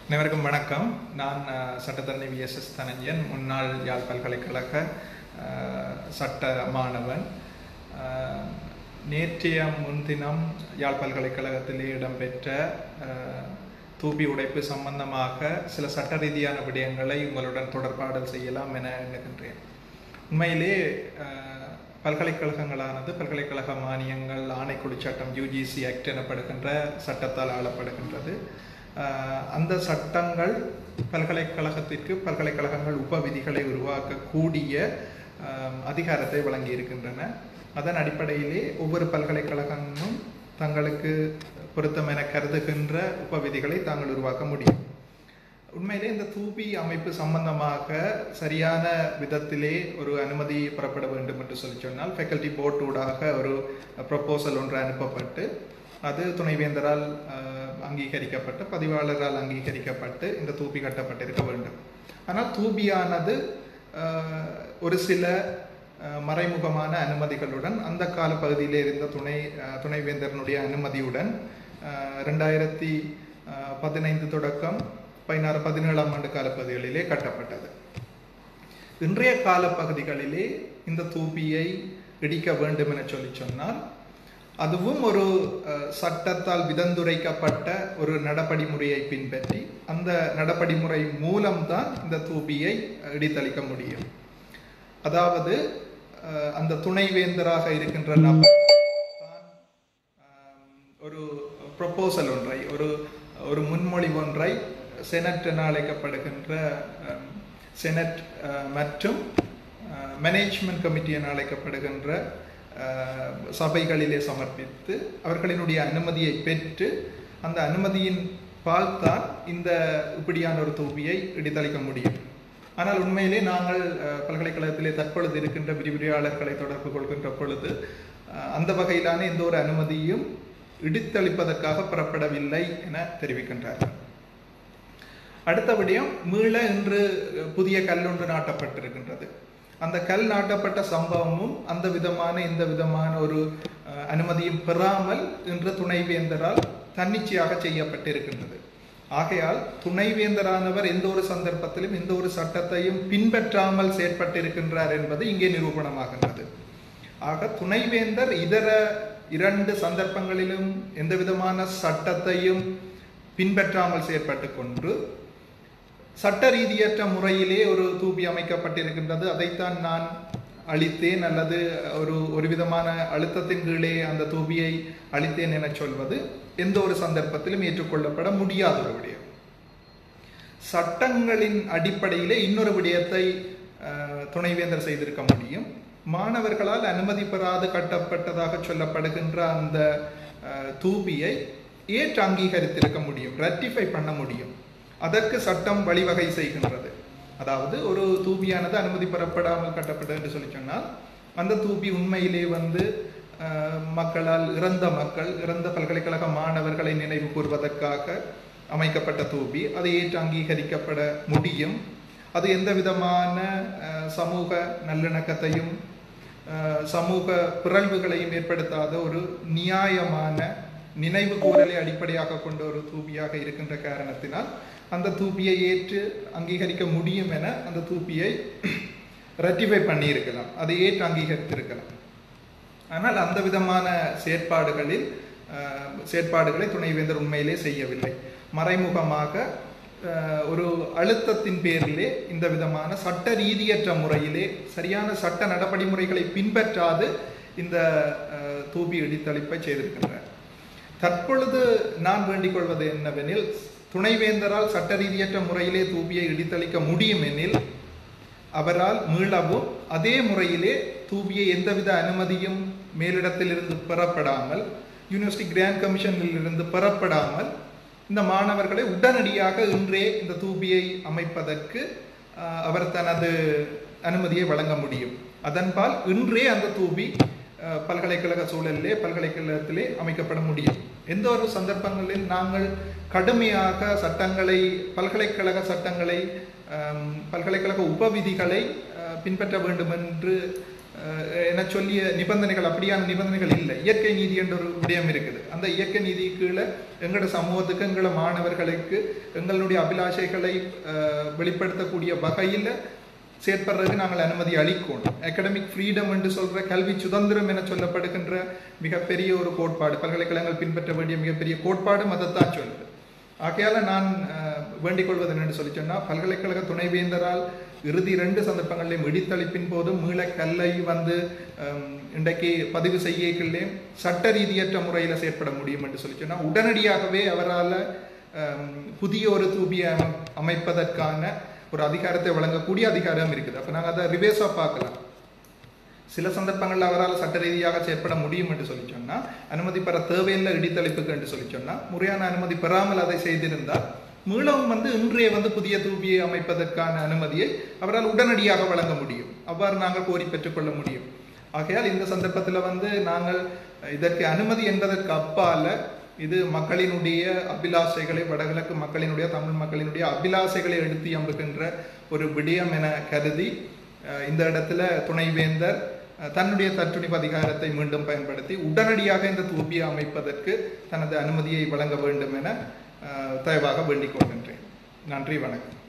அனைவருக்கும் வணக்கம் நான் அஹ், சட்டத்தரணி விஎஸ்எஸ் தனஞ்சன் முன்னாள் யாழ் பல்கலைக்கழக அஹ், சட்ட மாணவன் அஹ், நேற்றைய முன்தினம் யாழ் பல்கலைக்கழகத்திலே இடம்பெற்ற அஹ், தூபி உடைப்பு சம்பந்தமாக சில சட்ட ரீதியான விடயங்களை உங்களுடன் தொடர்பாடல் செய்யலாம் என எண்ணுகின்றேன் உண்மையிலே அஹ், பல்கலைக்கழகங்களானது பல்கலைக்கழக மானியங்கள் ஆணைக்குழு சட்டம் யூஜிசி ஆக்ட் எனப்படுகின்ற சட்டத்தால் ஆளப்படுகின்றது அஹ், அந்த சட்டங்கள் பல்கலைக்கழகத்திற்கு பல்கலைக்கழகங்கள் உப விதிகளை உருவாக்கக்கூடிய அஹ், அதிகாரத்தை வழங்கி இருக்கின்றன அதன் அடிப்படையிலே ஒவ்வொரு பல்கலைக்கழகமும் தங்களுக்கு பொருத்தம் என கருதுகின்ற உப விதிகளை தாங்கள் உருவாக்க முடியும் உண்மையிலே இந்த தூபி அமைப்பு சம்பந்தமாக சரியான விதத்திலே ஒரு அனுமதி பெறப்பட வேண்டும் என்று சொல்லி சொன்னால் ஃபேக்கல்டி போர்ட் ஊடாக ஒரு ப்ரொபோசல் ஒன்று அனுப்பப்பட்டு அது துணைவேந்தரால் அஹ், அங்கீகரிக்கப்பட்டு பதிவாளரால் அங்கீகரிக்கப்பட்டு இந்த தூபி கட்டப்பட்டிருக்க வேண்டும் ஆனால் தூபியானது அஹ், ஒரு சில அஹ், மறைமுகமான அனுமதிகளுடன் அந்த கால பகுதியிலே இருந்த துணை அஹ், துணைவேந்தரனுடைய அனுமதியுடன் அஹ், ரெண்டாயிரத்தி அஹ், பதினைந்து தொடக்கம் பதினாறு பதினேழாம் ஆண்டு காலப்பகுதிகளிலே கட்டப்பட்டது இன்றைய காலப்பகுதிகளிலே இந்த தூபியை இடிக்க வேண்டும் என சொல்லி சொன்னால் அதுவும் ஒரு அஹ், சட்டத்தால் விதந்துரைக்கப்பட்ட ஒரு நடபடிமுறையை பின்பற்றி அந்த நடபடிமுறை மூலம்தான் இந்த தூபியை இடித்தளிக்க முடியும் அதாவது அஹ், அந்த துணைவேந்தராக இருக்கின்ற நபர் தான் ஆம், ஒரு ப்ரொபோசல் ஒன்றை ஒரு ஒரு முன்மொழிவு ஒன்றை செனட் என அழைக்கப்படுகின்ற ஆம், செனட் அஹ், மற்றும் மேனேஜ்மெண்ட் கமிட்டி என அழைக்கப்படுகின்ற அஹ், சபைகளிலே சமர்ப்பித்து அவர்களினுடைய அனுமதியை பெற்று அந்த அனுமதியின் பால்தான் இந்த இப்படியான ஒரு தூவியை இடித்தளிக்க முடியும் ஆனால் உண்மையிலே நாங்கள் அஹ், பல்கலைக்கழகத்திலே தற்பொழுது இருக்கின்ற விரிவுரையாளர்களை தொடர்பு கொள்கின்ற பொழுது அஹ், அந்த வகையிலான எந்த ஒரு அனுமதியும் இடித்தளிப்பதற்காக பெறப்படவில்லை என தெரிவிக்கின்றார்கள் அடுத்த விடயம் மீள இன்று புதிய கல் ஒன்று நாட்டப்பட்டிருக்கின்றது அந்த கல் நாட்டப்பட்ட சம்பவமும் அந்த விதமான இந்த விதமான ஒரு அஹ், அனுமதியும் பெறாமல் இன்று துணைவேந்தரால் தன்னிச்சையாக செய்யப்பட்டிருக்கின்றது ஆகையால் துணைவேந்தரானவர் எந்த ஒரு சந்தர்ப்பத்திலும் எந்த ஒரு சட்டத்தையும் பின்பற்றாமல் செயற்பட்டிருக்கின்றார் என்பது இங்கே நிரூபணமாகின்றது ஆக துணைவேந்தர் இதர இரண்டு சந்தர்ப்பங்களிலும் எந்த விதமான சட்டத்தையும் பின்பற்றாமல் செயற்பட்டு கொண்டு சட்ட ரீதியற்ற முறையிலே ஒரு தூபி அமைக்கப்பட்டிருக்கின்றது அதைத்தான் நான் அளித்தேன் அல்லது ஒரு ஒரு விதமான அழுத்தத்தின் கீழே அந்த தூபியை அளித்தேன் என சொல்வது எந்த ஒரு சந்தர்ப்பத்திலும் ஏற்றுக்கொள்ளப்பட முடியாத ஒரு விடயம் சட்டங்களின் அடிப்படையிலே இன்னொரு விடயத்தை அஹ், துணைவேந்தர் செய்திருக்க முடியும் மாணவர்களால் அனுமதி பெறாது கட்டப்பட்டதாக சொல்லப்படுகின்ற அந்த அஹ், தூபியை ஏற்று அங்கீகரித்திருக்க முடியும் ரட்டிஃபை பண்ண முடியும் அதற்கு சட்டம் வழிவகை செய்கின்றது அதாவது ஒரு தூபியானது அனுமதி பெறப்படாமல் கட்டப்பட்டது என்று சொல்லி சொன்னால் அந்த தூபி உண்மையிலே வந்து அஹ், மக்களால் இறந்த மக்கள் இறந்த பல்கலைக்கழக மாணவர்களை நினைவு கூறுவதற்காக அமைக்கப்பட்ட தூபி அதை ஏற்று அங்கீகரிக்கப்பட முடியும் அது எந்த விதமான அஹ், சமூக நல்லிணக்கத்தையும் அஹ், சமூக பிறழ்வுகளையும் ஏற்படுத்தாத ஒரு நியாயமான நினைவு கூறலை அடிப்படையாக கொண்ட ஒரு தூபியாக இருக்கின்ற காரணத்தினால் அந்த தூபியை ஏற்று அங்கீகரிக்க முடியும் என அந்த தூபியை ரட்டிஃபை பண்ணியிருக்கலாம் அதை ஏற்று அங்கீகரித்திருக்கலாம் ஆனால் அந்த விதமான செயற்பாடுகளில் அஹ், செயற்பாடுகளை துணைவேந்தர் உண்மையிலே செய்யவில்லை மறைமுகமாக அஹ், ஒரு அழுத்தத்தின் பேரிலே இந்த விதமான சட்ட ரீதியற்ற முறையிலே சரியான சட்ட நடவடிமுறைகளை பின்பற்றாது இந்த அஹ், தூபி இடித்தளிப்பை செய்திருக்கின்றார் தற்பொழுது நான் வேண்டிக் கொள்வது என்னவெனில் துணைவேந்தரால் சட்ட ரீதியற்ற முறையிலே தூபியை இடித்தளிக்க முடியும் எனில் அவரால் மீளவும் அதே முறையிலே தூபியை எந்தவித அனுமதியும் மேலிடத்திலிருந்து பெறப்படாமல் யூனிவர்சிட்டி கிராண்ட் கமிஷனில் இருந்து பெறப்படாமல் இந்த மாணவர்களை உடனடியாக இன்றே இந்த தூபியை அமைப்பதற்கு ஆஹ், அவர் தனது அனுமதியை வழங்க முடியும் அதன்பால் இன்றே அந்த தூபி ஆஹ், பல்கலைக்கழக சூழலிலே பல்கலைக்கழகத்திலே அமைக்கப்பட முடியும் எந்த ஒரு சந்தர்ப்பங்களில் நாங்கள் கடுமையாக சட்டங்களை பல்கலைக்கழக சட்டங்களை ஆம், பல்கலைக்கழக உபவிதிகளை ஆஹ், பின்பற்ற வேண்டும் என்று அஹ், என சொல்லிய நிபந்தனைகள் அப்படியான நிபந்தனைகள் இல்லை இயற்கை நீதி என்ற ஒரு விடயம் இருக்குது அந்த இயற்கை நீதி கீழே எங்களோட சமூகத்துக்கு எங்களோட மாணவர்களுக்கு எங்களுடைய அபிலாஷைகளை அஹ், வெளிப்படுத்தக்கூடிய வகையில் செயற்படுறதுக்கு நாங்கள் அனுமதி அளிக்கணும் அகடமிக் ஃப்ரீடம் என்று சொல்ற கல்வி சுதந்திரம் என சொல்லப்படுகின்ற மிகப்பெரிய ஒரு கோட்பாடு பல்கலைக்கழகங்கள் பின்பற்ற வேண்டிய மிகப்பெரிய கோட்பாடும் அதைத்தான் சொல்லுது ஆகையால நான் அஹ், வேண்டிக் கொள்வது என்னன்னு சொல்லி சொன்னா பல்கலைக்கழக துணைவேந்தரால் இறுதி ரெண்டு சந்தர்ப்பங்களிலும் இடித்தளிப்பின் போதும் மீள கல்லை வந்து ஹம், இன்றைக்கு பதிவு செய்யக்கிள்ளே சட்ட ரீதியற்ற முறையில் செயற்பட முடியும் என்று சொல்லி சொன்னா உடனடியாகவே அவரால் புதிய ஒரு தூபியை அமை- அமைப்பதற்கான ஒரு அதிகாரத்தை வழங்கக்கூடிய அதிகாரம் இருக்குது அப்போ நாங்கள் அதை ரிவேஸாக பார்க்கலாம் சில சந்தர்ப்பங்களில் அவரால் சட்ட ரீதியாக செயற்பட முடியும் என்று சொல்லி சொன்னா அனுமதி பெற தேவையில்லை இடித்தளிப்புக்கு என்று சொல்லி சொன்னா முறையான அனுமதி பெறாமல் அதை செய்திருந்தால் மீளவும் வந்து இன்றைய வந்து புதிய தூபியை அமைப்பதற்கான அனுமதியை அவரால் உடனடியாக வழங்க முடியும் அவ்வாறு நாங்கள் கோரி பெற்றுக்கொள்ள முடியும் ஆகையால் இந்த சந்தர்ப்பத்தில் வந்து நாங்கள் இதற்கு அனுமதி என்பதற்கு அப்பால இது மக்களினுடைய அபிலாஷைகளை வடகிழக்கு மக்களினுடைய தமிழ் மக்களினுடைய அபிலாஷைகளை எடுத்து எம்புகின்ற ஒரு விடயம் என கருதி அஹ், இந்த இடத்துல துணைவேந்தர் அஹ், தன்னுடைய தற்றுணிப்பு அதிகாரத்தை மீண்டும் பயன்படுத்தி உடனடியாக இந்த தூபியை அமைப்பதற்கு தனது அனுமதியை வழங்க வேண்டும் என அஹ், தயவாக வேண்டிக் கொள்கின்றேன் நன்றி வணக்கம்